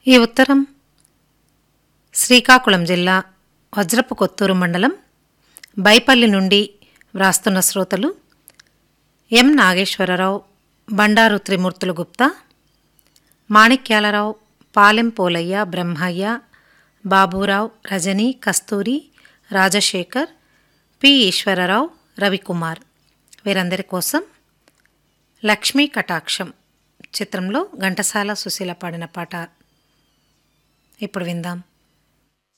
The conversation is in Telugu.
ఈ ఉత్తరం శ్రీకాకుళం జిల్లా వజ్రపు కొత్తూరు మండలం బైపల్లి నుండి వ్రాస్తున్న శ్రోతలు ఎం నాగేశ్వరరావు బండారు త్రిమూర్తులు గుప్తా మాణిక్యాలరావు పాలెం పోలయ్య బ్రహ్మయ్య బాబూరావు రజని కస్తూరి రాజశేఖర్ పి ఈశ్వరరావు రవికుమార్ వీరందరి కోసం లక్ష్మీ కటాక్షం చిత్రంలో ఘంటసాల సుశీల పాడిన పాట ఇప్పుడు విందాం